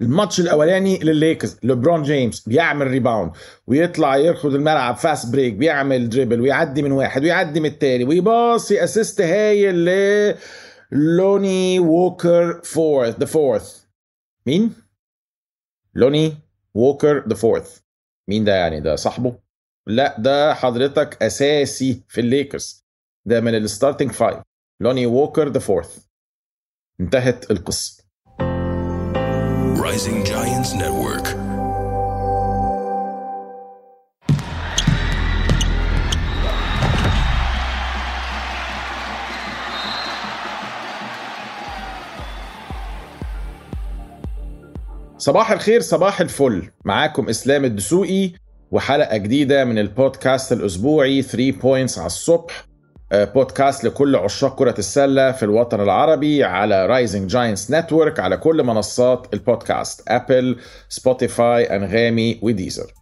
الماتش الاولاني للليكرز لبرون جيمس بيعمل ريباوند ويطلع يركض الملعب فاست بريك بيعمل دريبل ويعدي من واحد ويعدي من التاني ويباصي اسيست هايل ل لوني ووكر فورث ذا فورث مين؟ لوني ووكر ذا فورث مين ده يعني ده صاحبه؟ لا ده حضرتك اساسي في الليكرز ده من الستارتنج فايف لوني ووكر ذا فورث انتهت القصه Rising Giants Network. صباح الخير صباح الفل معاكم اسلام الدسوقي وحلقه جديده من البودكاست الاسبوعي 3 بوينتس على الصبح آه، بودكاست لكل عشاق كرة السلة في الوطن العربي على رايزنج جاينتس نتورك على كل منصات البودكاست ابل سبوتيفاي انغامي وديزر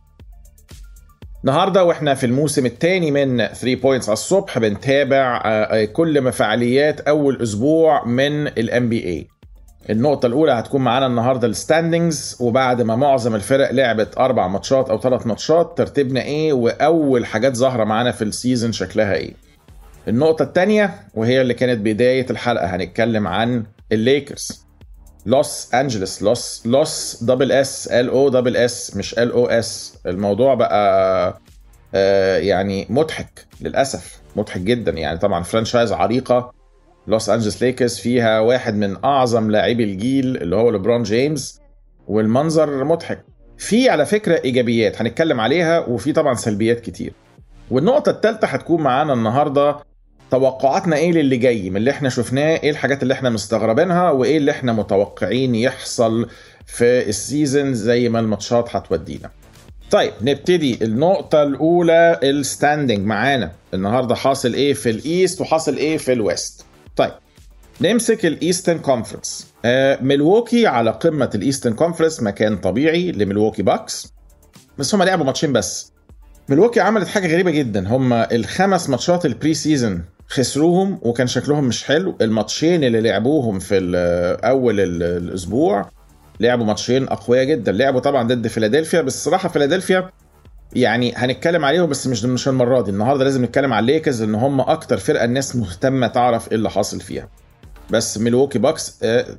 النهارده واحنا في الموسم الثاني من 3 بوينتس على الصبح بنتابع آه، آه، كل فعاليات اول اسبوع من الام بي اي النقطة الأولى هتكون معانا النهاردة الستاندنجز وبعد ما معظم الفرق لعبت أربع ماتشات أو ثلاث ماتشات ترتيبنا إيه وأول حاجات ظاهرة معانا في السيزون شكلها إيه النقطة الثانية وهي اللي كانت بداية الحلقة هنتكلم عن الليكرز لوس انجلس لوس لوس دبل اس ال او دبل اس مش ال او اس الموضوع بقى آه يعني مضحك للاسف مضحك جدا يعني طبعا فرانشايز عريقه لوس انجلس ليكرز فيها واحد من اعظم لاعبي الجيل اللي هو ليبرون جيمس والمنظر مضحك في على فكره ايجابيات هنتكلم عليها وفي طبعا سلبيات كتير والنقطه الثالثه هتكون معانا النهارده توقعاتنا ايه للي جاي من اللي احنا شفناه ايه الحاجات اللي احنا مستغربينها وايه اللي احنا متوقعين يحصل في السيزون زي ما الماتشات هتودينا طيب نبتدي النقطة الأولى الستاندنج معانا النهاردة حاصل إيه في الإيست وحاصل إيه في الويست طيب نمسك الإيسترن كونفرنس آه ميلووكي على قمة الإيسترن كونفرنس مكان طبيعي لميلووكي باكس بس هم لعبوا ماتشين بس ميلووكي عملت حاجة غريبة جدا هم الخمس ماتشات البري سيزون خسروهم وكان شكلهم مش حلو الماتشين اللي لعبوهم في اول الاسبوع لعبوا ماتشين اقوياء جدا لعبوا طبعا ضد فيلادلفيا بس الصراحه فيلادلفيا يعني هنتكلم عليهم بس مش مش المره دي النهارده لازم نتكلم على الليكرز ان هم اكتر فرقه الناس مهتمه تعرف ايه اللي حاصل فيها بس ميلوكي باكس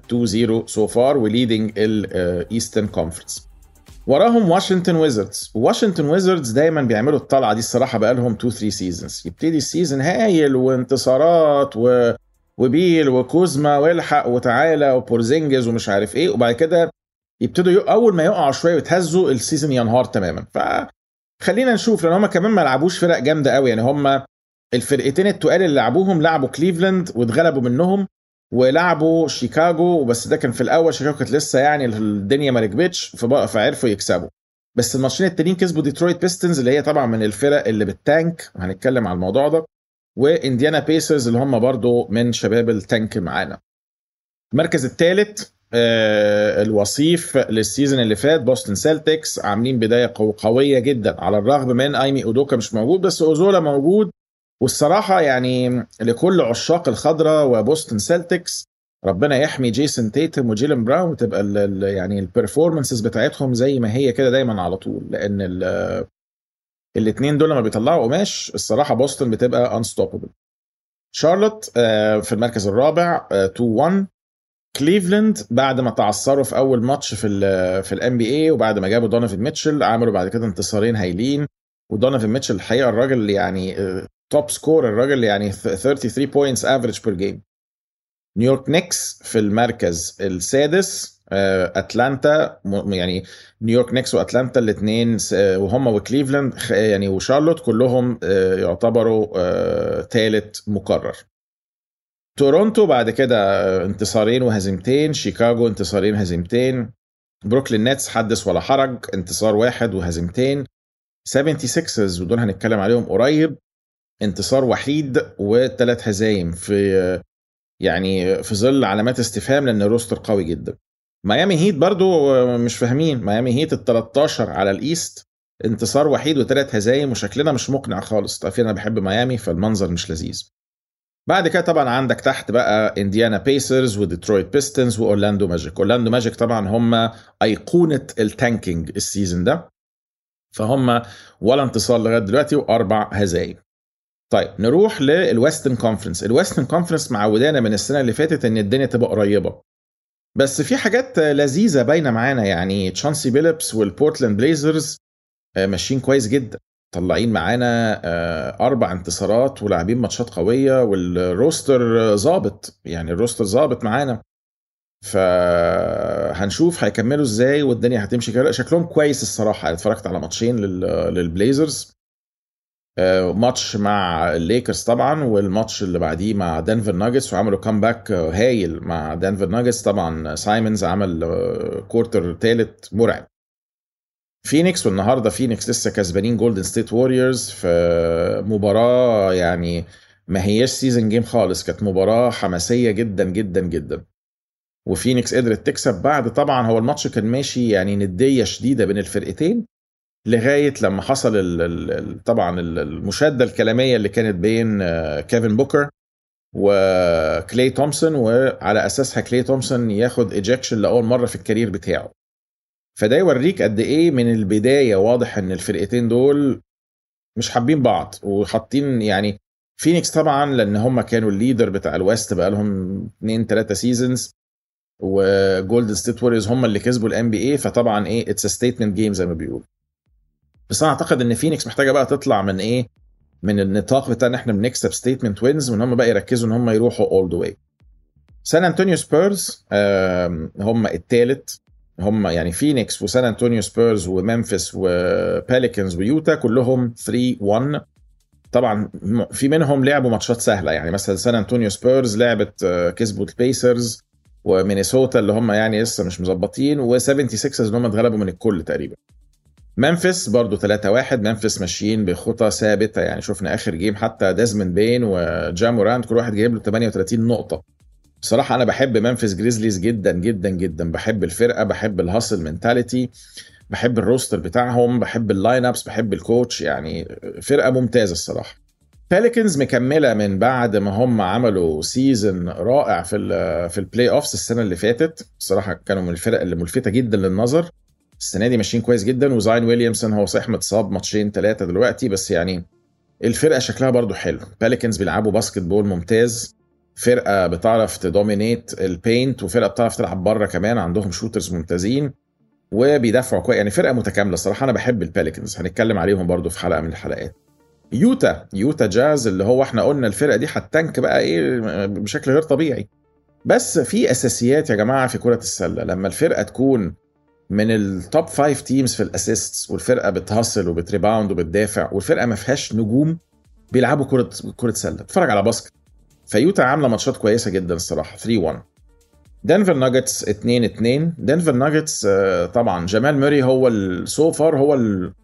2-0 سو فار وليدنج الايسترن كونفرنس وراهم واشنطن ويزردز واشنطن ويزردز دايما بيعملوا الطلعه دي الصراحه بقى لهم 2 3 سيزونز يبتدي السيزون هايل وانتصارات و... وبيل وكوزما والحق وتعالى وبورزينجز ومش عارف ايه وبعد كده يبتدوا يق... اول ما يقعوا شويه ويتهزوا السيزون ينهار تماما فخلينا نشوف لان هم كمان ما لعبوش فرق جامده قوي يعني هم الفرقتين التقال اللي لعبوهم لعبوا كليفلاند واتغلبوا منهم ولعبوا شيكاغو بس ده كان في الاول شيكاغو كانت لسه يعني الدنيا ما ركبتش فعرفوا يكسبوا بس الماتشين التانيين كسبوا ديترويت بيستنز اللي هي طبعا من الفرق اللي بالتانك وهنتكلم على الموضوع ده وانديانا بيسرز اللي هم برضو من شباب التانك معانا المركز الثالث آه الوصيف للسيزون اللي فات بوستن سيلتكس عاملين بدايه قويه جدا على الرغم من ايمي اودوكا مش موجود بس اوزولا موجود والصراحة يعني لكل عشاق الخضراء وبوستن سيلتكس ربنا يحمي جيسون تيتم وجيلن براون وتبقى ال ال يعني البرفورمانسز بتاعتهم زي ما هي كده دايما على طول لان الاثنين دول لما بيطلعوا قماش الصراحه بوسطن بتبقى انستوببل شارلوت في المركز الرابع 2 1 كليفلاند بعد ما تعثروا في اول ماتش في ال في الام بي اي وبعد ما جابوا دونيفن ميتشل عملوا بعد كده انتصارين هايلين ودونيفن ميتشل الحقيقه الراجل يعني توب سكور الراجل يعني 33 بوينتس افريج بير جيم نيويورك نيكس في المركز السادس اتلانتا يعني نيويورك نيكس واتلانتا الاثنين وهم وكليفلاند يعني وشارلوت كلهم يعتبروا ثالث مقرر تورونتو بعد كده انتصارين وهزيمتين شيكاغو انتصارين هزيمتين بروكلين نتس حدث ولا حرج انتصار واحد وهزيمتين 76 ودول هنتكلم عليهم قريب انتصار وحيد وثلاث هزايم في يعني في ظل علامات استفهام لان الروستر قوي جدا ميامي هيت برضو مش فاهمين ميامي هيت ال 13 على الايست انتصار وحيد وثلاث هزايم وشكلنا مش مقنع خالص تعرفين انا بحب ميامي فالمنظر مش لذيذ بعد كده طبعا عندك تحت بقى انديانا بيسرز وديترويت بيستنز واورلاندو ماجيك اورلاندو ماجيك طبعا هم ايقونه التانكينج السيزون ده فهم ولا انتصار لغايه دلوقتي واربع هزايم طيب نروح للويسترن كونفرنس الويسترن كونفرنس معودانا من السنه اللي فاتت ان الدنيا تبقى قريبه بس في حاجات لذيذه باينه معانا يعني تشانسي بيلبس والبورتلاند بليزرز ماشيين كويس جدا طلعين معانا آه، اربع انتصارات ولاعبين ماتشات قويه والروستر ظابط يعني الروستر ظابط معانا فهنشوف هيكملوا ازاي والدنيا هتمشي كده شكلهم كويس الصراحه اتفرجت على ماتشين للبليزرز آه، ماتش مع الليكرز طبعا والماتش اللي بعديه مع دنفر ناجتس وعملوا كامباك هايل مع دنفر ناجتس طبعا سايمونز عمل كورتر ثالث مرعب فينيكس والنهارده فينيكس لسه كسبانين جولدن ستيت ووريرز في مباراه يعني ما هياش سيزون جيم خالص كانت مباراه حماسيه جدا جدا جدا وفينيكس قدرت تكسب بعد طبعا هو الماتش كان ماشي يعني نديه شديده بين الفرقتين لغايه لما حصل ال ال طبعا المشاده الكلاميه اللي كانت بين كيفن بوكر وكلي تومسون وعلى اساسها كلي تومسون ياخد ايجكشن لاول مره في الكارير بتاعه فده يوريك قد ايه من البدايه واضح ان الفرقتين دول مش حابين بعض وحاطين يعني فينيكس طبعا لان هم كانوا الليدر بتاع الويست بقى لهم 2 3 سيزونز وجولد ستيت ووريرز هم اللي كسبوا الان بي اي فطبعا ايه اتس ستيتمنت جيم زي ما بيقولوا بس انا اعتقد ان فينيكس محتاجه بقى تطلع من ايه من النطاق بتاع ان احنا بنكسب ستيتمنت وينز وان هم بقى يركزوا ان هم يروحوا اول ذا واي سان انطونيو سبيرز هم الثالث هم يعني فينيكس وسان انطونيو سبيرز وممفيس وباليكنز ويوتا كلهم 3 1 طبعا في منهم لعبوا ماتشات سهله يعني مثلا سان انطونيو سبيرز لعبت كسبوا البيسرز ومينيسوتا اللي هم يعني لسه مش مظبطين و76 اللي هم اتغلبوا من الكل تقريبا ممفيس برضو 3 1 ممفيس ماشيين بخطى ثابته يعني شفنا اخر جيم حتى ديزمن بين وجامورانت كل واحد جايب له 38 نقطه بصراحة أنا بحب ممفيس جريزليز جدا جدا جدا بحب الفرقة بحب الهاسل منتاليتي بحب الروستر بتاعهم بحب اللاين ابس بحب الكوتش يعني فرقة ممتازة الصراحة باليكنز مكملة من بعد ما هم عملوا سيزن رائع في ال في البلاي اوفس السنة اللي فاتت الصراحة كانوا من الفرق اللي ملفتة جدا للنظر السنة دي ماشيين كويس جدا وزاين ويليامسون هو صحيح متصاب ماتشين ثلاثة دلوقتي بس يعني الفرقة شكلها برضو حلو باليكنز بيلعبوا باسكت بول ممتاز فرقه بتعرف تدومينيت البينت وفرقه بتعرف تلعب بره كمان عندهم شوترز ممتازين وبيدافعوا كويس يعني فرقه متكامله الصراحه انا بحب الباليكنز هنتكلم عليهم برضو في حلقه من الحلقات يوتا يوتا جاز اللي هو احنا قلنا الفرقه دي هتنك بقى ايه بشكل غير طبيعي بس في اساسيات يا جماعه في كره السله لما الفرقه تكون من التوب فايف تيمز في الاسيستس والفرقه بتهصل وبتريباوند وبتدافع والفرقه ما فيهاش نجوم بيلعبوا كره كره سله اتفرج على باسكت فيوتا عامله ماتشات كويسه جدا الصراحه 3 1 دنفر ناجتس 2 2 دنفر ناجتس طبعا جمال موري هو السو فار هو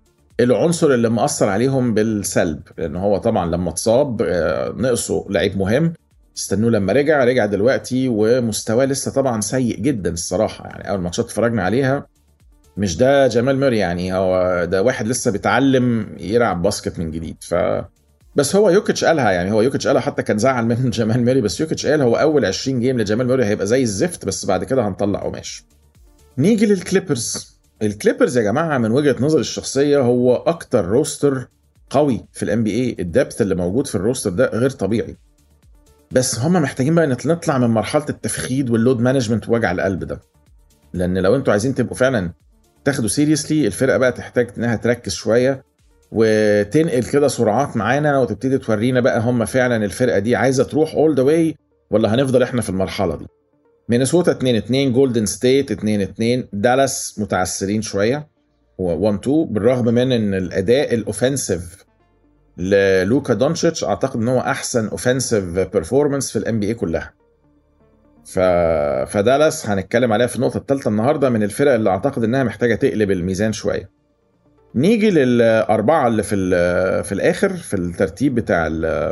العنصر اللي مأثر عليهم بالسلب لان هو طبعا لما اتصاب نقصه لعيب مهم استنوه لما رجع رجع دلوقتي ومستواه لسه طبعا سيء جدا الصراحه يعني اول ماتشات اتفرجنا عليها مش ده جمال موري يعني هو ده واحد لسه بيتعلم يلعب باسكت من جديد ف بس هو يوكيتش قالها يعني هو يوكيتش قالها حتى كان زعل من جمال موري بس يوكيتش قال هو اول 20 جيم لجمال موري هيبقى زي الزفت بس بعد كده هنطلع قماش نيجي للكليبرز الكليبرز يا جماعه من وجهه نظري الشخصيه هو اكتر روستر قوي في الام بي اي الدبث اللي موجود في الروستر ده غير طبيعي بس هم محتاجين بقى نطلع من مرحله التفخيد واللود مانجمنت ووجع القلب ده لان لو انتوا عايزين تبقوا فعلا تاخدوا سيريسلي الفرقه بقى تحتاج انها تركز شويه وتنقل كده سرعات معانا وتبتدي تورينا بقى هم فعلا الفرقه دي عايزه تروح اول ذا واي ولا هنفضل احنا في المرحله دي مينيسوتا 2 2 جولدن ستيت 2 2 دالاس متعثرين شويه 1 2 بالرغم من ان الاداء الاوفنسيف للوكا دونتشيتش اعتقد ان هو احسن اوفنسيف بيرفورمانس في الام بي اي كلها ف... فدالاس هنتكلم عليها في النقطه الثالثه النهارده من الفرق اللي اعتقد انها محتاجه تقلب الميزان شويه نيجي للاربعه اللي في في الاخر في الترتيب بتاع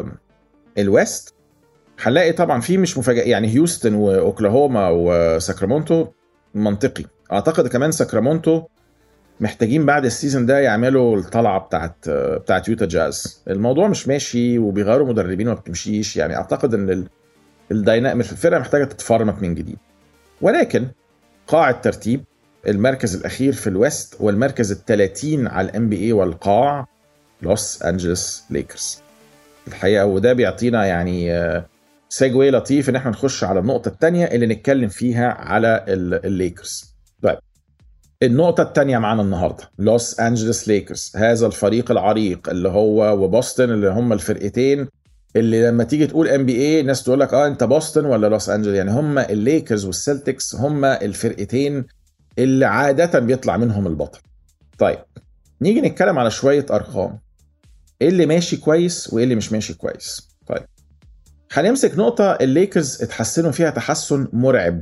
الويست هنلاقي طبعا في مش مفاجاه يعني هيوستن واوكلاهوما وساكرامونتو منطقي اعتقد كمان ساكرامونتو محتاجين بعد السيزون ده يعملوا الطلعه بتاعت بتاعت يوتا جاز الموضوع مش ماشي وبيغيروا مدربين وما بتمشيش يعني اعتقد ان الدايناميك الفرقه محتاجه تتفرمط من جديد ولكن قاع الترتيب المركز الاخير في الويست والمركز ال 30 على الام بي اي والقاع لوس انجلوس ليكرز الحقيقه وده بيعطينا يعني سيجوي لطيف ان احنا نخش على النقطه الثانيه اللي نتكلم فيها على الليكرز طيب النقطة الثانية معانا النهاردة لوس أنجلوس ليكرز هذا الفريق العريق اللي هو وبوسطن اللي هم الفرقتين اللي لما تيجي تقول ام بي اي ناس تقول لك اه انت بوسطن ولا لوس انجلوس يعني هم الليكرز والسلتكس هم الفرقتين اللي عادة بيطلع منهم البطل طيب نيجي نتكلم على شوية أرقام ايه اللي ماشي كويس وايه اللي مش ماشي كويس طيب هنمسك نقطة الليكرز اتحسنوا فيها تحسن مرعب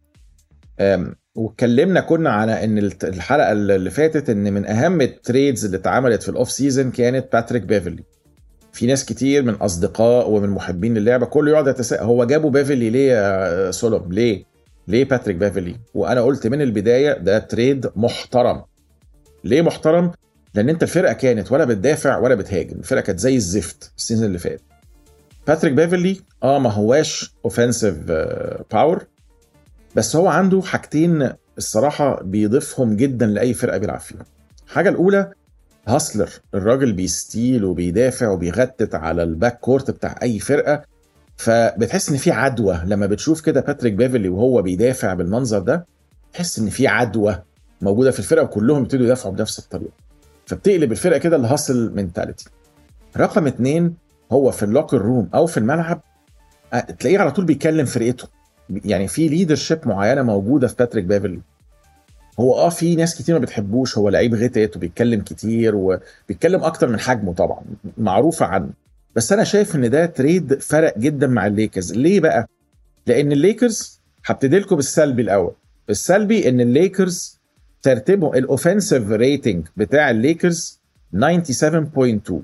واتكلمنا كنا على ان الحلقه اللي فاتت ان من اهم التريدز اللي اتعملت في الاوف سيزون كانت باتريك بيفرلي في ناس كتير من اصدقاء ومن محبين للعبه كله يقعد يتساءل هو جابوا بيفرلي ليه يا سولوم ليه ليه باتريك بيفرلي وانا قلت من البدايه ده تريد محترم ليه محترم لان انت الفرقه كانت ولا بتدافع ولا بتهاجم الفرقه كانت زي الزفت السيزون اللي فات باتريك بيفرلي اه ما هواش اوفensive باور بس هو عنده حاجتين الصراحة بيضيفهم جدا لأي فرقة بيلعب فيها الحاجة الأولى هاسلر الراجل بيستيل وبيدافع وبيغتت على الباك كورت بتاع أي فرقة فبتحس إن في عدوى لما بتشوف كده باتريك بيفلي وهو بيدافع بالمنظر ده تحس إن في عدوى موجودة في الفرقة وكلهم يبتدوا يدافعوا بنفس الطريقة فبتقلب الفرقة كده الهاسل منتاليتي رقم اتنين هو في اللوكر روم أو في الملعب تلاقيه على طول بيكلم فرقته يعني في ليدرشيب معينه موجوده في باتريك بيفرلي هو اه في ناس كتير ما بتحبوش هو لعيب غتت وبيتكلم كتير وبيتكلم اكتر من حجمه طبعا معروفه عنه بس انا شايف ان ده تريد فرق جدا مع الليكرز ليه بقى لان الليكرز هبتدي لكم بالسلبي الاول السلبي ان الليكرز ترتيبهم الاوفنسيف ريتنج بتاع الليكرز 97.2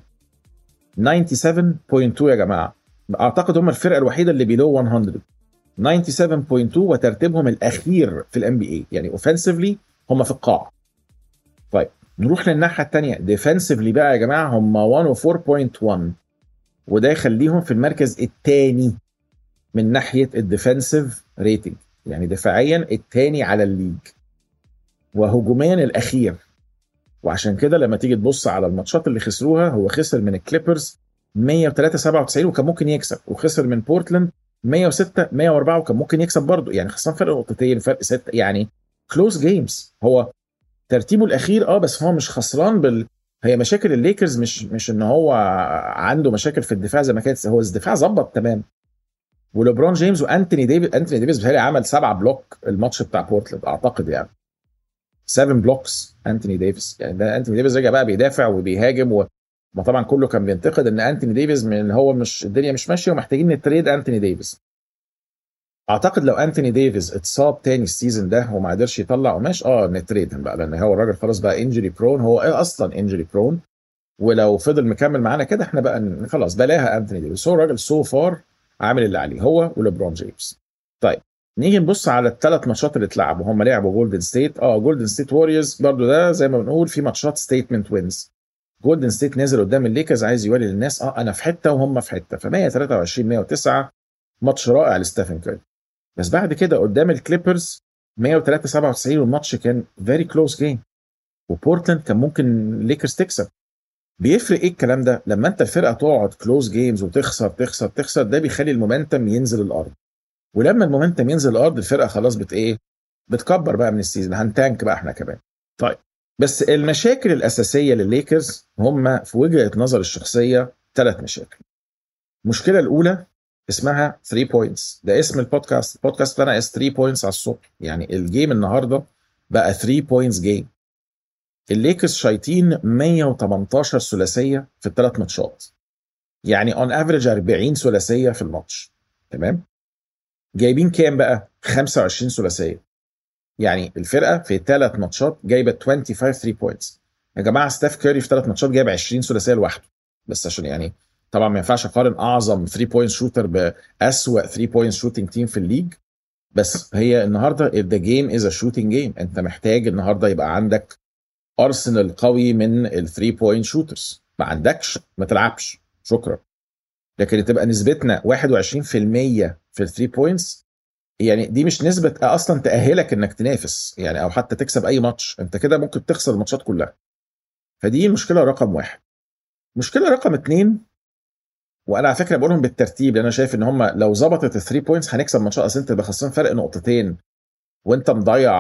97.2 يا جماعه اعتقد هم الفرقه الوحيده اللي بيلو 100 97.2 وترتيبهم الاخير في الام بي اي يعني اوفنسively هم في القاع طيب نروح للناحيه الثانيه ديفنسively بقى يا جماعه هم 104.1 وده يخليهم في المركز الثاني من ناحيه الديفنسيف ريتنج يعني دفاعيا الثاني على الليج وهجوميا الاخير وعشان كده لما تيجي تبص على الماتشات اللي خسروها هو خسر من الكليبرز 103 97 وكان ممكن يكسب وخسر من بورتلاند 106 104 وكان ممكن يكسب برضه يعني خسران فرق نقطتين فرق ستة يعني كلوز جيمز هو ترتيبه الاخير اه بس هو مش خسران بال هي مشاكل الليكرز مش مش ان هو عنده مشاكل في الدفاع زي ما كانت هو الدفاع ظبط تمام وليبرون جيمس وانتوني ديفيس انتوني ديفيس بتهيألي عمل سبعة بلوك الماتش بتاع بورتلاند اعتقد يعني 7 بلوكس انتوني ديفيس يعني ده انتوني ديفيس رجع بقى بيدافع وبيهاجم و... ما طبعا كله كان بينتقد ان انتوني ديفيز من اللي هو مش الدنيا مش ماشيه ومحتاجين نتريد انتوني ديفيز اعتقد لو انتوني ديفيز اتصاب تاني السيزون ده وما قدرش يطلع قماش اه نتريد بقى لان هو الراجل خلاص بقى انجري برون هو ايه اصلا انجري برون ولو فضل مكمل معانا كده احنا بقى خلاص بلاها انتوني ديفيز هو الراجل سو فار عامل اللي عليه هو وليبرون جيمس طيب نيجي نبص على الثلاث ماتشات اللي اتلعبوا هم لعبوا جولدن ستيت اه جولدن ستيت ووريرز برضو ده زي ما بنقول في ماتشات ستيتمنت وينز جولدن ستيت نزل قدام الليكرز عايز يوري للناس اه انا في حته وهم في حته ف 123 109 ماتش رائع لستيفن كيري بس بعد كده قدام الكليبرز 103 97 والماتش كان فيري كلوز جيم وبورتلاند كان ممكن الليكرز تكسب بيفرق ايه الكلام ده لما انت الفرقه تقعد كلوز جيمز وتخسر تخسر تخسر ده بيخلي المومنتم ينزل الارض ولما المومنتم ينزل الارض الفرقه خلاص بت ايه بتكبر بقى من السيزون هنتانك بقى احنا كمان طيب بس المشاكل الاساسيه للليكرز هم في وجهه نظر الشخصيه ثلاث مشاكل المشكله الاولى اسمها 3 بوينتس ده اسم البودكاست البودكاست بتاعنا اس 3 بوينتس على الصبح يعني الجيم النهارده بقى 3 بوينتس جيم الليكرز شايطين 118 ثلاثيه في الثلاث ماتشات يعني اون افريج 40 ثلاثيه في الماتش تمام جايبين كام بقى 25 ثلاثيه يعني الفرقه في ثلاث ماتشات جايبه 25 3 بوينتس يا جماعه ستاف كاري في ثلاث ماتشات جايب 20 ثلاثيه لوحده بس عشان يعني طبعا ما ينفعش اقارن اعظم 3 بوينت شوتر باسوا 3 بوينت شوتنج تيم في الليج بس هي النهارده ذا جيم از ا شوتنج جيم انت محتاج النهارده يبقى عندك ارسنال قوي من الثري بوينت شوترز ما عندكش ما تلعبش شكرا لكن تبقى نسبتنا 21% في الثري بوينتس يعني دي مش نسبة اصلا تأهلك انك تنافس يعني او حتى تكسب اي ماتش انت كده ممكن تخسر الماتشات كلها فدي المشكلة رقم واحد مشكلة رقم اتنين وانا على فكره بقولهم بالترتيب لان انا شايف ان هم لو ظبطت الثري بوينتس هنكسب ماتشات اصل انت خسران فرق نقطتين وانت مضيع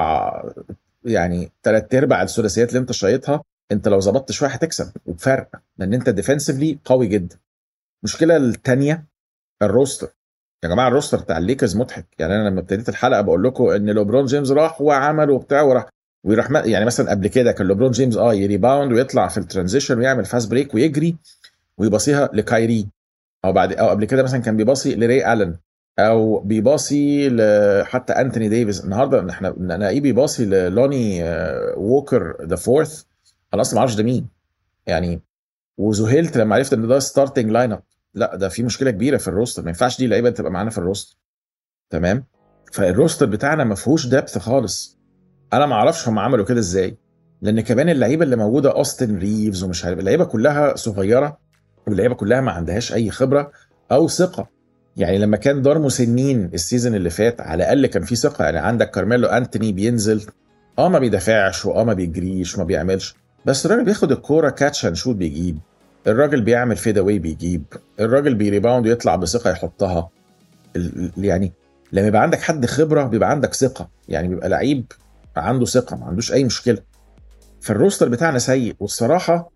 يعني ثلاث ارباع الثلاثيات اللي انت شايطها انت لو ظبطت شويه هتكسب وبفرق لان انت ديفنسفلي قوي جدا المشكله الثانيه الروستر يا جماعه الروستر بتاع الليكرز مضحك يعني انا لما ابتديت الحلقه بقول لكم ان لوبرون جيمس راح وعمل وبتاع وراح ويروح يعني مثلا قبل كده كان لوبرون جيمس اه يريباوند ويطلع في الترانزيشن ويعمل فاست بريك ويجري ويبصيها لكايري او بعد او قبل كده مثلا كان بيباصي لري الن او بيباصي حتى انتوني ديفيس النهارده احنا نلاقيه بيباصي للوني ووكر ذا فورث انا اصلا ما اعرفش ده مين يعني وذهلت لما عرفت ان ده ستارتنج لاين اب لا ده في مشكله كبيره في الروستر ما ينفعش دي لعيبه تبقى معانا في الروستر تمام فالروستر بتاعنا ما فيهوش دبث خالص انا ما اعرفش هم عملوا كده ازاي لان كمان اللعيبه اللي موجوده اوستن ريفز ومش عارف اللعيبه كلها صغيره واللعيبه كلها ما عندهاش اي خبره او ثقه يعني لما كان دار مسنين السيزون اللي فات على الاقل كان في ثقه يعني عندك كارميلو انتوني بينزل اه ما بيدافعش واه ما بيجريش وما بيعملش بس الراجل بياخد الكوره كاتش اند شوت بيجيب الراجل بيعمل فيد اواي بيجيب الراجل بيريباوند يطلع بثقه يحطها يعني لما يبقى عندك حد خبره بيبقى عندك ثقه يعني بيبقى لعيب عنده ثقه ما عندوش اي مشكله فالروستر بتاعنا سيء والصراحه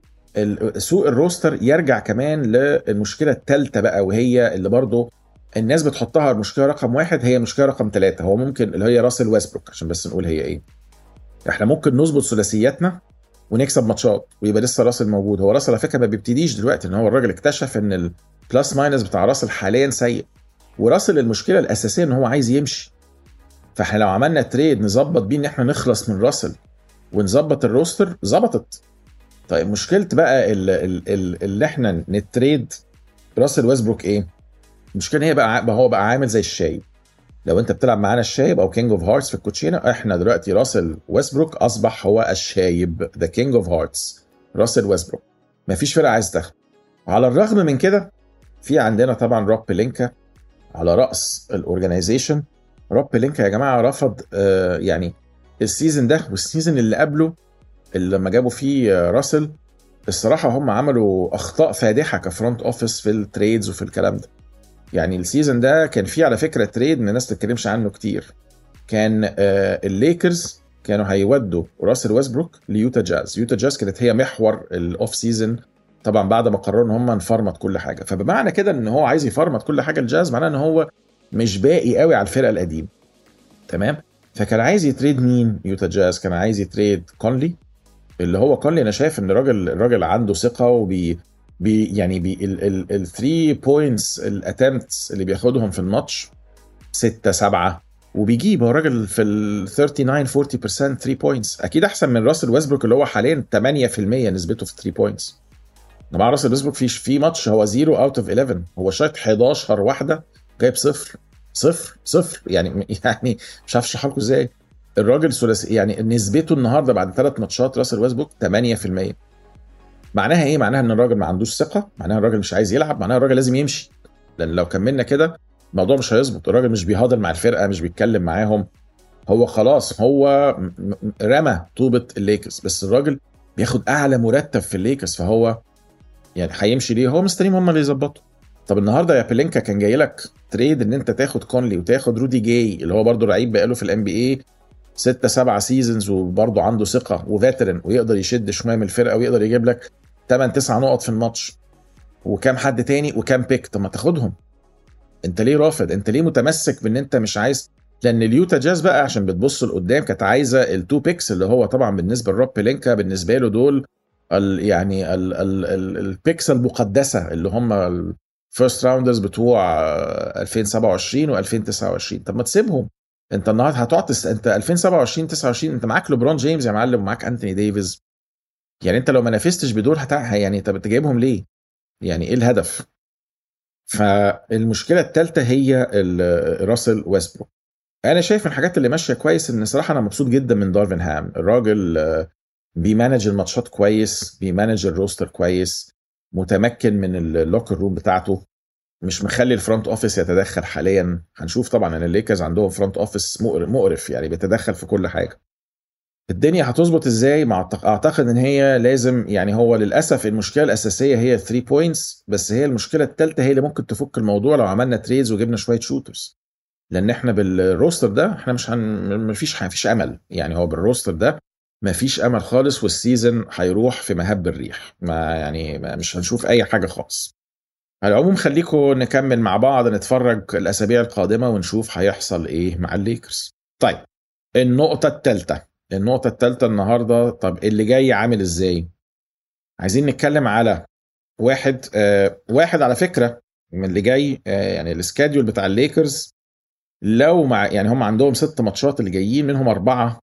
سوق الروستر يرجع كمان للمشكله الثالثه بقى وهي اللي برضه الناس بتحطها المشكله رقم واحد هي المشكله رقم ثلاثه هو ممكن اللي هي راسل ويسبروك عشان بس نقول هي ايه احنا ممكن نظبط ثلاثياتنا ونكسب ماتشات ويبقى لسه راسل موجود هو راسل على فكره ما بيبتديش دلوقتي ان هو الراجل اكتشف ان البلس ماينس بتاع راسل حاليا سيء وراسل المشكله الاساسيه ان هو عايز يمشي فاحنا لو عملنا تريد نظبط بيه ان احنا نخلص من راسل ونظبط الروستر ظبطت طيب مشكله بقى اللي احنا نتريد راسل ويسبروك ايه؟ المشكله هي بقى هو بقى عامل زي الشايب لو انت بتلعب معانا الشايب او كينج اوف هارتس في الكوتشينه احنا دلوقتي راسل ويسبروك اصبح هو الشايب ذا كينج اوف هارتس راسل ويسبروك مفيش فرقه عايز تاخده على الرغم من كده في عندنا طبعا روب بلينكا على راس الاورجنايزيشن روب بلينكا يا جماعه رفض آه يعني السيزون ده والسيزون اللي قبله اللي لما جابوا فيه راسل الصراحه هم عملوا اخطاء فادحه كفرونت اوفيس في التريدز وفي الكلام ده يعني السيزون ده كان فيه على فكره تريد من الناس ما تتكلمش عنه كتير كان آه الليكرز كانوا هيودوا راسل ويسبروك ليوتا جاز يوتا جاز كانت هي محور الاوف سيزون طبعا بعد ما قرروا ان هم نفرمط كل حاجه فبمعنى كده ان هو عايز يفرمط كل حاجه الجاز معناه ان هو مش باقي قوي على الفرقه القديمه تمام فكان عايز يتريد مين يوتا جاز كان عايز يتريد كونلي اللي هو كونلي انا شايف ان الراجل الراجل عنده ثقه وبي بي يعني بي الثري بوينتس الاتمتس اللي بياخدهم في الماتش 6 7 وبيجيب هو راجل في ال 39 40% 3 بوينتس اكيد احسن من راسل ويسبروك اللي هو حاليا 8% نسبته في 3 بوينتس مع راسل ويسبروك في في ماتش هو 0 اوت اوف 11 هو شايط 11 واحده جايب صفر صفر صفر يعني يعني مش عارف اشرح لكم ازاي الراجل ثلاثي يعني نسبته النهارده بعد ثلاث ماتشات راسل ويسبروك 8% معناها ايه؟ معناها ان الراجل ما عندوش ثقه، معناها الراجل مش عايز يلعب، معناها الراجل لازم يمشي. لان لو كملنا كده الموضوع مش هيظبط، الراجل مش بيهاضل مع الفرقه، مش بيتكلم معاهم. هو خلاص هو رمى طوبه الليكرز، بس الراجل بياخد اعلى مرتب في الليكرز فهو يعني هيمشي ليه؟ هو مستنيهم هم اللي يظبطوا. طب النهارده يا بلينكا كان جاي لك تريد ان انت تاخد كونلي وتاخد رودي جاي اللي هو برده لعيب بقاله في الام بي اي ستة سبعة سيزونز وبرضه عنده ثقة وفيترن ويقدر يشد شوية من الفرقة ويقدر يجيب لك 8 9 نقط في الماتش وكام حد تاني وكام بيك طب ما تاخدهم انت ليه رافض انت ليه متمسك بان انت مش عايز لان اليوتا جاز بقى عشان بتبص لقدام كانت عايزه التو بيكس اللي هو طبعا بالنسبه لروب بلينكا بالنسبه له دول ال يعني ال ال ال البيكس المقدسه اللي هم الفيرست راوندرز بتوع 2027 و2029 طب ما تسيبهم انت النهارده هتقعد تس... انت 2027 29 انت معاك ليبرون جيمس يا معلم ومعاك انتوني ديفيز يعني انت لو ما نافستش بدول هتع... يعني طب انت جايبهم ليه؟ يعني ايه الهدف؟ فالمشكله الثالثه هي راسل ويسبروك انا شايف من الحاجات اللي ماشيه كويس ان صراحه انا مبسوط جدا من دارفن هام الراجل بيمانج الماتشات كويس بيمانج الروستر كويس متمكن من اللوكر روم بتاعته مش مخلي الفرونت اوفيس يتدخل حاليا هنشوف طبعا ان الليكرز عندهم فرونت اوفيس مقرف يعني بيتدخل في كل حاجه الدنيا هتظبط ازاي مع اعتقد ان هي لازم يعني هو للاسف المشكله الاساسيه هي 3 بوينتس بس هي المشكله الثالثه هي اللي ممكن تفك الموضوع لو عملنا تريدز وجبنا شويه شوترز لان احنا بالروستر ده احنا مش هن... مفيش مفيش امل يعني هو بالروستر ده مفيش امل خالص والسيزون هيروح في مهب الريح ما يعني ما مش هنشوف اي حاجه خالص على العموم خليكم نكمل مع بعض نتفرج الاسابيع القادمه ونشوف هيحصل ايه مع الليكرز طيب النقطه الثالثه النقطه الثالثه النهارده طب اللي جاي عامل ازاي عايزين نتكلم على واحد آه واحد على فكره من اللي جاي آه يعني السكاديول بتاع الليكرز لو مع يعني هم عندهم ست ماتشات اللي جايين منهم اربعه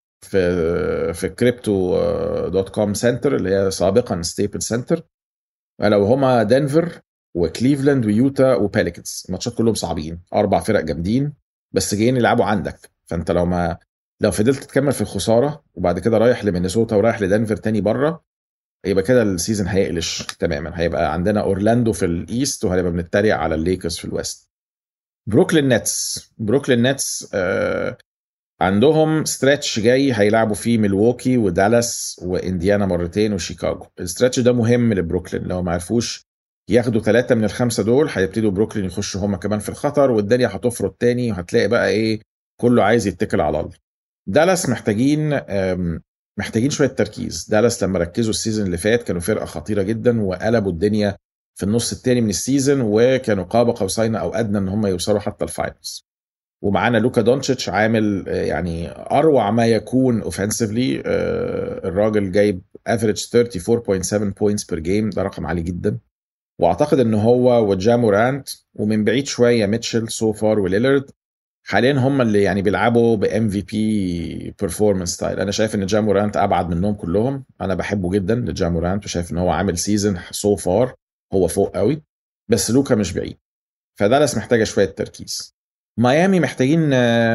في في كريبتو دوت كوم سنتر اللي هي سابقا ستيبل سنتر لو هما دنفر وكليفلاند ويوتا وباليكنز الماتشات كلهم صعبين اربع فرق جامدين بس جايين يلعبوا عندك فانت لو ما لو فضلت تكمل في الخساره وبعد كده رايح لمينيسوتا ورايح لدنفر تاني بره يبقى كده السيزون هيقلش تماما هيبقى عندنا اورلاندو في الايست وهنبقى بنتريق على الليكرز في الويست بروكلين نتس بروكلين نتس آه عندهم ستريتش جاي هيلعبوا فيه ميلواukee ودالاس وانديانا مرتين وشيكاغو الستريتش ده مهم لبروكلين لو ما عرفوش ياخدوا ثلاثة من الخمسة دول هيبتدوا بروكلين يخشوا هم كمان في الخطر والدنيا هتفرط تاني وهتلاقي بقى ايه كله عايز يتكل على الله دالاس محتاجين محتاجين شويه تركيز دالاس لما ركزوا السيزون اللي فات كانوا فرقه خطيره جدا وقلبوا الدنيا في النص الثاني من السيزون وكانوا قاب قوسين او ادنى ان هم يوصلوا حتى الفاينلز ومعانا لوكا دونتشيتش عامل يعني اروع ما يكون اوفنسively الراجل جايب افريج 34.7 بوينتس بير جيم ده رقم عالي جدا واعتقد ان هو وجامورانت ومن بعيد شويه ميتشل سو فار وليلرد حاليا هم اللي يعني بيلعبوا بام في بي بيرفورمانس ستايل انا شايف ان جامورانت ابعد منهم كلهم انا بحبه جدا لجامورانت وشايف ان هو عامل سيزون سو فار هو فوق قوي بس لوكا مش بعيد فدالاس محتاجه شويه تركيز ميامي محتاجين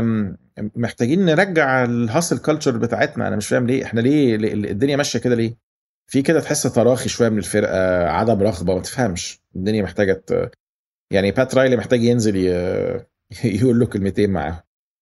محتاجين نرجع الهاسل كلتشر بتاعتنا انا مش فاهم ليه احنا ليه الدنيا ماشيه كده ليه في كده تحس تراخي شويه من الفرقه عدم رغبه ما تفهمش الدنيا محتاجه يعني بات رايلي محتاج ينزل يقول له كلمتين معاهم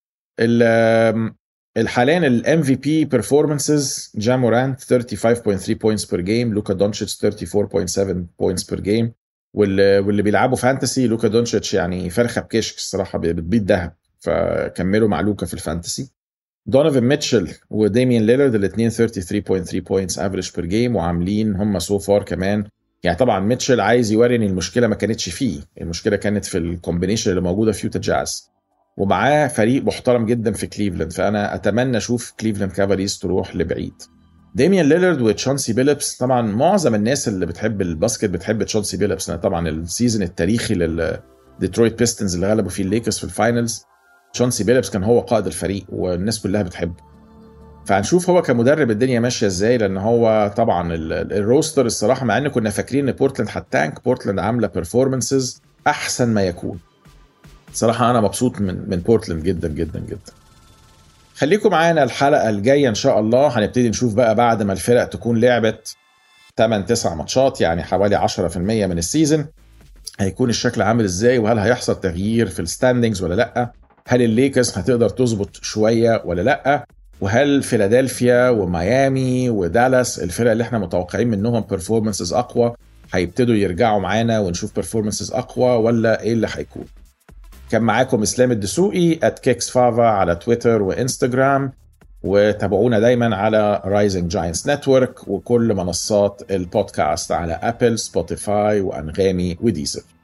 حاليا الام في بي بيرفورمانسز جامورانت 35.3 بوينتس بير جيم لوكا دونتشيتش 34.7 بوينتس بير جيم واللي واللي بيلعبوا فانتسي لوكا دونتشيتش يعني فرخه بكشك الصراحه بتبيض ذهب فكملوا مع لوكا في الفانتسي دونيفن ميتشل وديميان ليلرد الاثنين 33.3 بوينتس افريج بير جيم وعاملين هم سو فار كمان يعني طبعا ميتشل عايز يوري ان المشكله ما كانتش فيه المشكله كانت في الكومبينيشن اللي موجوده في يوتا جاز ومعاه فريق محترم جدا في كليفلاند فانا اتمنى اشوف كليفلاند كافاليز تروح لبعيد ديميان ليلرد وتشانسي بيلبس طبعا معظم الناس اللي بتحب الباسكت بتحب تشانسي بيلبس لان طبعا السيزون التاريخي للديترويت بيستنز اللي غلبوا فيه الليكرز في الفاينلز تشانسي بيلبس كان هو قائد الفريق والناس كلها بتحبه فهنشوف هو كمدرب الدنيا ماشيه ازاي لان هو طبعا الروستر الصراحه مع ان كنا فاكرين ان بورتلاند هتانك بورتلاند عامله بيرفورمانسز احسن ما يكون صراحه انا مبسوط من من بورتلاند جدا جدا جدا خليكم معانا الحلقه الجايه ان شاء الله هنبتدي نشوف بقى بعد ما الفرق تكون لعبت 8 9 ماتشات يعني حوالي 10% من السيزون هيكون الشكل عامل ازاي وهل هيحصل تغيير في الستاندنجز ولا لا هل الليكرز هتقدر تظبط شويه ولا لا وهل فيلادلفيا وميامي ودالاس الفرق اللي احنا متوقعين منهم بيرفورمانسز اقوى هيبتدوا يرجعوا معانا ونشوف بيرفورمانسز اقوى ولا ايه اللي هيكون كان معاكم اسلام الدسوقي ات كيكس فافا على تويتر وانستجرام وتابعونا دايما على رايزنج جاينتس نتورك وكل منصات البودكاست على ابل سبوتيفاي وانغامي وديزر